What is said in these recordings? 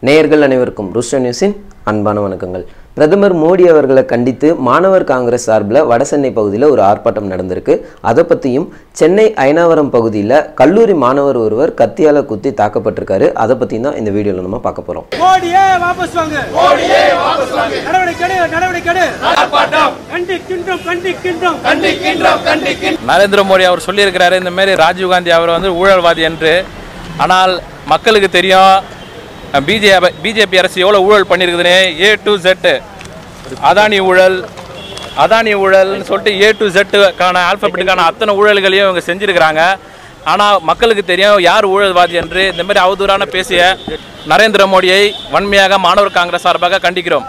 நேயர்கள் அனைவருக்கும் ருஷ்ய நியூஸின் அன்பான வணக்கங்கள் பிரதமர் மோடி அவர்களை கண்டித்து மாணவர் காங்கிரஸ் சார்பில் வடசென்னை பகுதியில் ஒரு ஆர்ப்பாட்டம் நடந்திருக்கு அதை பற்றியும் சென்னை ஐனாவரம் பகுதியில் கல்லூரி மாணவர் ஒருவர் கத்தியால் குத்தி தாக்கப்பட்டிருக்காரு அதை பற்றியும் தான் இந்த வீடியோவில் நம்ம பார்க்க போகிறோம் மோடியே வாபஸ் வாங்க மோடியே வாபஸ் வாங்க நடவடிக்கை எடு, நடவடிக்கை எடு. கண்டிக்கின்றோம் கண்டிக்கின்றோம் கண்டிக்கின்றோம் நரேந்திர மோடி அவர் சொல்லியிருக்கிறாரு இந்த மாதிரி ராஜீவ்காந்தி அவர் வந்து ஊழல்வாதி என்று ஆனால் மக்களுக்கு தெரியும் பிஜேபி பிஜேபி அரசு எவ்வளோ ஊழல் பண்ணியிருக்குதுன்னு ஏ டு ஜெட்டு அதானி ஊழல் அதானி ஊழல்னு சொல்லிட்டு ஏ டு ஜெட்டுக்கான ஆல்பபெட்டுக்கான அத்தனை ஊழல்களையும் இவங்க செஞ்சுருக்கிறாங்க ஆனால் மக்களுக்கு தெரியும் யார் ஊழல்வாதி என்று இந்த மாதிரி அவதூறான பேசிய நரேந்திர மோடியை வன்மையாக மாணவர் காங்கிரஸ் சார்பாக கண்டிக்கிறோம்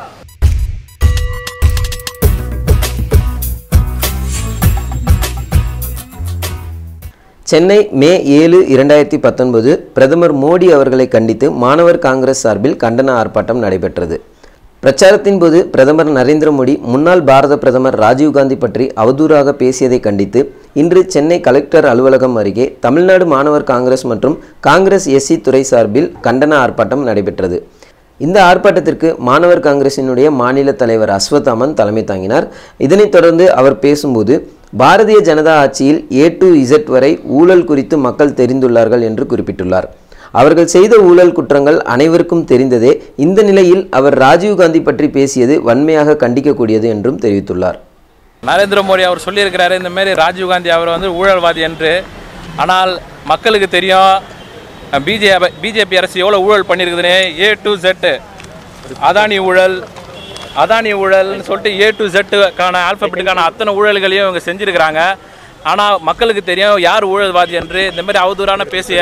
சென்னை மே ஏழு இரண்டாயிரத்தி பத்தொன்பது பிரதமர் மோடி அவர்களை கண்டித்து மாணவர் காங்கிரஸ் சார்பில் கண்டன ஆர்ப்பாட்டம் நடைபெற்றது பிரச்சாரத்தின் போது பிரதமர் நரேந்திர மோடி முன்னாள் பாரத பிரதமர் ராஜீவ்காந்தி பற்றி அவதூறாக பேசியதை கண்டித்து இன்று சென்னை கலெக்டர் அலுவலகம் அருகே தமிழ்நாடு மாணவர் காங்கிரஸ் மற்றும் காங்கிரஸ் எஸ்சி துறை சார்பில் கண்டன ஆர்ப்பாட்டம் நடைபெற்றது இந்த ஆர்ப்பாட்டத்திற்கு மாணவர் காங்கிரசினுடைய மாநில தலைவர் அஸ்வத்தாமன் தலைமை தாங்கினார் இதனைத் தொடர்ந்து அவர் பேசும்போது பாரதிய ஜனதா ஆட்சியில் ஏ டு இசட் வரை ஊழல் குறித்து மக்கள் தெரிந்துள்ளார்கள் என்று குறிப்பிட்டுள்ளார் அவர்கள் செய்த ஊழல் குற்றங்கள் அனைவருக்கும் தெரிந்ததே இந்த நிலையில் அவர் ராஜீவ்காந்தி பற்றி பேசியது வன்மையாக கண்டிக்கக்கூடியது என்றும் தெரிவித்துள்ளார் நரேந்திர மோடி அவர் சொல்லியிருக்கிறாரு இந்த மாதிரி ராஜீவ்காந்தி அவர் வந்து ஊழல்வாதி என்று ஆனால் மக்களுக்கு தெரியும் பிஜேபி பிஜேபி அரசு எவ்வளோ ஊழல் பண்ணியிருக்குதுன்னு ஏ டு ஜெட்டு அதானி ஊழல் அதானி ஊழல்னு சொல்லிட்டு ஏ டு ஜெட்டுக்கான ஆல்பபெட்டுக்கான அத்தனை ஊழல்களையும் இவங்க செஞ்சுருக்கிறாங்க ஆனால் மக்களுக்கு தெரியும் யார் ஊழல்வாதி என்று இந்த மாதிரி அவதூறான பேசிய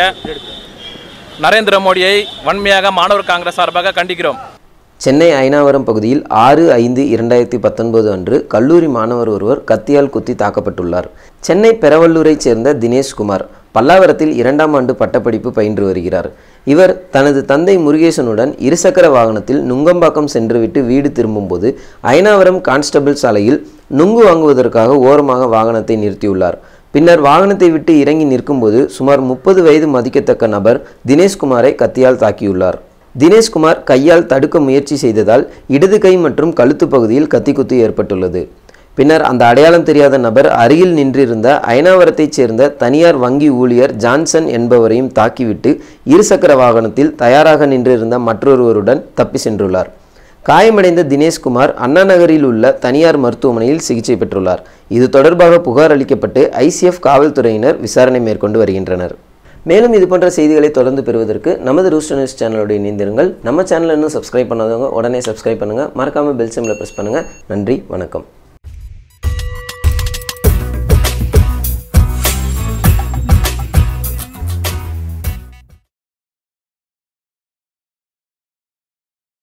நரேந்திர மோடியை வன்மையாக மாணவர் காங்கிரஸ் சார்பாக கண்டிக்கிறோம் சென்னை ஐனாவரம் பகுதியில் ஆறு ஐந்து இரண்டாயிரத்தி பத்தொன்பது அன்று கல்லூரி மாணவர் ஒருவர் கத்தியால் குத்தி தாக்கப்பட்டுள்ளார் சென்னை பெரவல்லூரைச் சேர்ந்த தினேஷ்குமார் பல்லாவரத்தில் இரண்டாம் ஆண்டு பட்டப்படிப்பு பயின்று வருகிறார் இவர் தனது தந்தை முருகேசனுடன் இருசக்கர வாகனத்தில் நுங்கம்பாக்கம் சென்றுவிட்டு வீடு திரும்பும்போது ஐனாவரம் கான்ஸ்டபிள் சாலையில் நுங்கு வாங்குவதற்காக ஓரமாக வாகனத்தை நிறுத்தியுள்ளார் பின்னர் வாகனத்தை விட்டு இறங்கி நிற்கும்போது சுமார் முப்பது வயது மதிக்கத்தக்க நபர் தினேஷ்குமாரை கத்தியால் தாக்கியுள்ளார் தினேஷ்குமார் கையால் தடுக்க முயற்சி செய்ததால் இடது கை மற்றும் கழுத்து பகுதியில் கத்திக்குத்து ஏற்பட்டுள்ளது பின்னர் அந்த அடையாளம் தெரியாத நபர் அருகில் நின்றிருந்த ஐனாவரத்தைச் சேர்ந்த தனியார் வங்கி ஊழியர் ஜான்சன் என்பவரையும் தாக்கிவிட்டு இருசக்கர வாகனத்தில் தயாராக நின்றிருந்த மற்றொருவருடன் தப்பி சென்றுள்ளார் காயமடைந்த தினேஷ்குமார் அண்ணா நகரில் உள்ள தனியார் மருத்துவமனையில் சிகிச்சை பெற்றுள்ளார் இது தொடர்பாக புகார் அளிக்கப்பட்டு ஐசிஎஃப் காவல்துறையினர் விசாரணை மேற்கொண்டு வருகின்றனர் மேலும் இது போன்ற செய்திகளை தொடர்ந்து பெறுவதற்கு நமது ரூஸ்டர் நியூஸ் சேனலோட இணைந்திருங்கள் நம்ம சேனலை இன்னும் சப்ஸ்கிரைப் பண்ணாதவங்க உடனே சப்ஸ்கிரைப் பண்ணுங்கள் மறக்காமல் பெல் சிம்மில் ப்ரெஸ் பண்ணுங்கள் நன்றி வணக்கம்